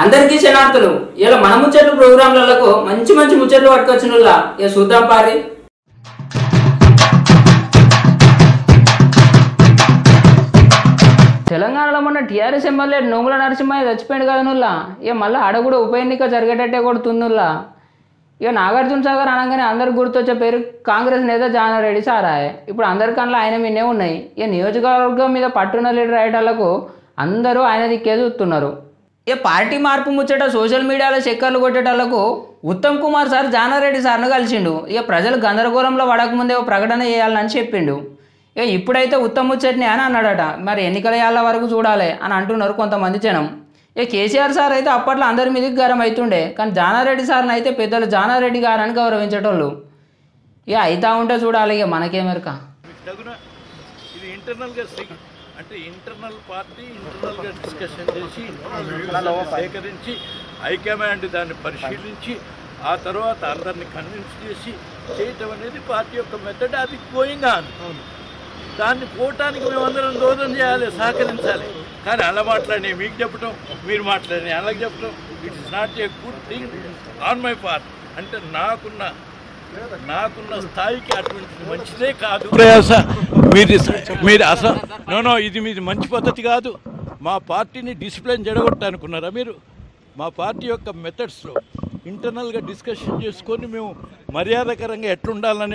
అందరికీ శనార్థులు ఇలా మన ముచ్చట్లు ప్రోగ్రాంలకు మంచి మంచి ముచ్చట్లు పట్టుకొచ్చిన ఇక చూద్దాం పారి తెలంగాణలో మొన్న టీఆర్ఎస్ ఎమ్మెల్యే నోముల నరసింహయ్య చచ్చిపోయింది కదా నుల్లా ఇక మళ్ళీ ఆడ కూడా ఉప ఎన్నిక జరిగేటట్టే కొడుతుందిల్లా ఇక నాగార్జున సాగర్ అనగానే అందరికి గుర్తొచ్చే పేరు కాంగ్రెస్ నేత జానారెడ్డి సారాయ్ ఇప్పుడు అందరికన్నా ఆయన మీనే ఉన్నాయి ఇక నియోజకవర్గం మీద పట్టున లీడర్ అయ్యేటోళ్లకు అందరూ ఆయన దిక్కే చూస్తున్నారు ఇక పార్టీ మార్పు ముచ్చట సోషల్ మీడియాలో చక్కర్లు కొట్టేటోళ్లకు ఉత్తమ్ కుమార్ సార్ జానారెడ్డి సార్ను కలిసిండు ఇక ప్రజలు గందరగోళంలో పడకముందే ఓ ప్రకటన చేయాలని చెప్పిండు ఇక ఇప్పుడైతే ఉత్తమ్ ముచ్చట్ని అని అన్నాడట మరి ఎన్నికల ఏళ్ళ వరకు చూడాలి అని అంటున్నారు కొంతమంది జనం ఇక కేసీఆర్ సార్ అయితే అప్పట్లో అందరి మీదకి గరం అవుతుండే కానీ జానారెడ్డి సార్ని అయితే పెద్దలు జానారెడ్డి గారని గౌరవించేటోళ్ళు ఇక అయితా ఉంటే చూడాలి ఇక మనకేమెరక మీకు తగున ఇది ఇంటర్నల్గా సి- అంటే ఇంటర్నల్ పార్టీ ఇంటర్నల్గా డిస్కషన్ చేసి ఇంటర్నల్ సేకరించి హైకమాండ్ దాన్ని పరిశీలించి ఆ తర్వాత అందరిని కన్విన్స్ చేసి చేయటం అనేది పార్టీ యొక్క మెథడ్ అది గోయింగ్ ఆన్ దాన్ని పోవటానికి మేమందరం దోదం చేయాలి సహకరించాలి కానీ అలా మాట్లాడి మీకు చెప్పటం మీరు మాట్లాడి అలాగే చెప్పటం it is not a good thing on my part అంటే నాకున్న నాకున్న స్థాయికి అటువంటి మంచిదే కాదు ప్రయాస మీరు మీరు అసలు నో నో ఇది మీది మంచి పద్ధతి కాదు మా పార్టీని డిసిప్లిన్ జడగొట్టనుకున్నారా మీరు మా పార్టీ యొక్క మెథడ్స్లో ఇంటర్నల్గా డిస్కషన్ చేసుకొని మేము మర్యాదకరంగా ఎట్లుండాలనే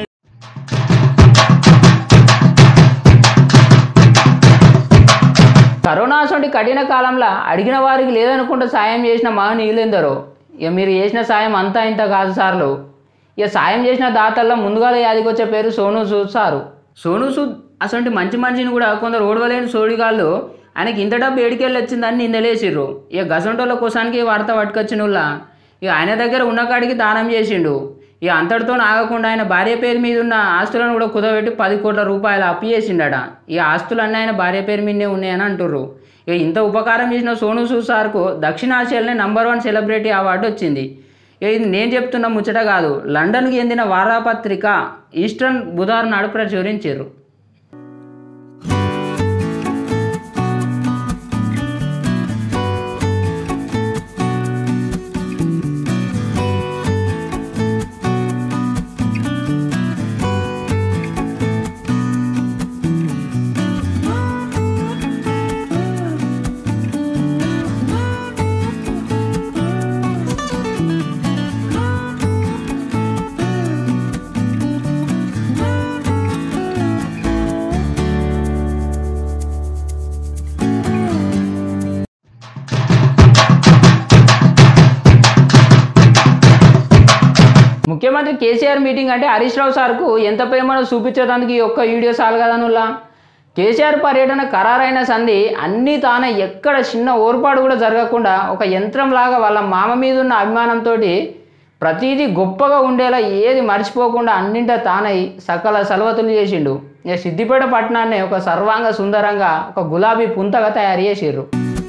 కరోనా అసంటి కఠిన కాలంలో అడిగిన వారికి లేదనుకుంటే సాయం చేసిన మహనీయులెందరో ఇక మీరు చేసిన సాయం అంతా ఇంత కాదు సార్లు ఇక సాయం చేసిన దాతల్లో ముందుగా యాదికి వచ్చే పేరు సోను సూద్ సారు సోను సూద్ అసంటి మంచి మనిషిని కూడా కొందరు ఓడవలేని సోడిగాళ్ళు ఆయనకి ఇంత డబ్బు ఏడికెళ్ళి వచ్చిందని నిందలేసిర్రు ఇక గసంటోళ్ళ కోసానికి ఈ వార్త పట్టుకొచ్చినుల్లా ఇక ఆయన దగ్గర ఉన్న కాడికి దానం చేసిండు ఇక అంతటితో ఆగకుండా ఆయన భార్య పేరు మీద ఉన్న ఆస్తులను కూడా కుదబెట్టి పది కోట్ల రూపాయలు అప్పు చేసిండట ఈ ఆస్తులన్నీ ఆయన భార్య పేరు మీదనే ఉన్నాయని అంటుర్రు ఇక ఇంత ఉపకారం చేసిన సోను సూద్ సార్కు దక్షిణాసియాలోనే నంబర్ వన్ సెలబ్రిటీ అవార్డు వచ్చింది ఇక ఇది నేను చెప్తున్న ముచ్చట కాదు లండన్కి చెందిన వార్తాపత్రిక ఈస్టర్న్ బుధవారం నాడు ప్రచురించారు ముఖ్యమంత్రి కేసీఆర్ మీటింగ్ అంటే హరీష్ రావు సార్కు ఎంత ప్రేమను చూపించేదానికి ఈ ఒక్క వీడియో చాలు కదా నుల్లా కేసీఆర్ పర్యటన ఖరారైన సంధి అన్నీ తానే ఎక్కడ చిన్న ఓర్పాటు కూడా జరగకుండా ఒక యంత్రంలాగా వాళ్ళ మామ మీద ఉన్న అభిమానంతో ప్రతిదీ గొప్పగా ఉండేలా ఏది మర్చిపోకుండా అన్నింట తానై సకల సలవతులు చేసిండు ఇక సిద్దిపేట పట్టణాన్ని ఒక సర్వాంగ సుందరంగా ఒక గులాబీ పుంతగా తయారు చేసిర్రు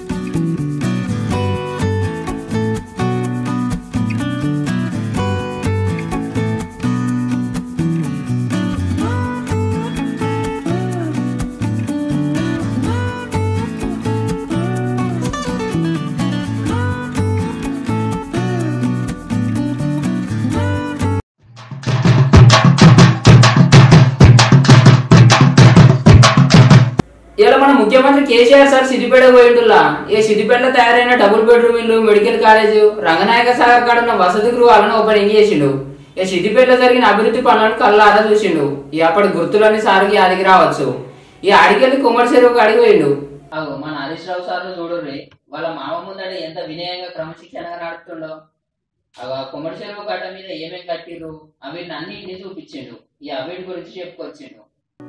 ఇలా మన ముఖ్యమంత్రి కేసీఆర్ సార్ సిద్దిపేట పోయిండుల్లా ఏ సిద్దిపేటలో తయారైన డబుల్ బెడ్రూమ్ ఇల్లు మెడికల్ కాలేజ్ రంగనాయక సాగర్ కాడ ఉన్న వసతి గృహాలను ఓపెనింగ్ చేసిండు ఇక సిద్దిపేటలో జరిగిన అభివృద్ధి పనులను కళ్ళారా చూసిండు ఇక అప్పటి గుర్తులన్నీ సార్కి ఆదికి రావచ్చు ఈ ఆడికెళ్ళి కుమ్మడి చెరువుకు అడిగి పోయిండు అవు మన హరీష్ రావు సార్ చూడుర్రి వాళ్ళ మామ ముందట ఎంత వినయంగా క్రమశిక్షణగా నడుపుతుండో అవి ఆ కుమ్మడి చెరువు గడ్డ మీద ఏమేం కట్టిర్రు అవిటిని అన్నింటినీ చూపించిండు ఈ అవిటి గురించి చెప్పుకొచ్చిండు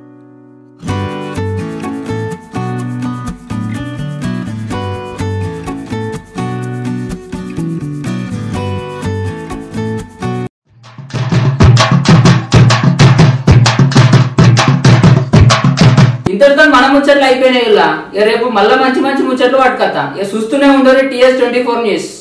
ఇంతటితో మన ముచ్చట్లు అయిపోయినాయి ఇలా ఇక రేపు మళ్ళీ మంచి మంచి ముచ్చట్లు పట్టుకత్తా ఇక చూస్తూనే ఉండరు టీఎస్ ట్వంటీ ఫోర్ న్యూస్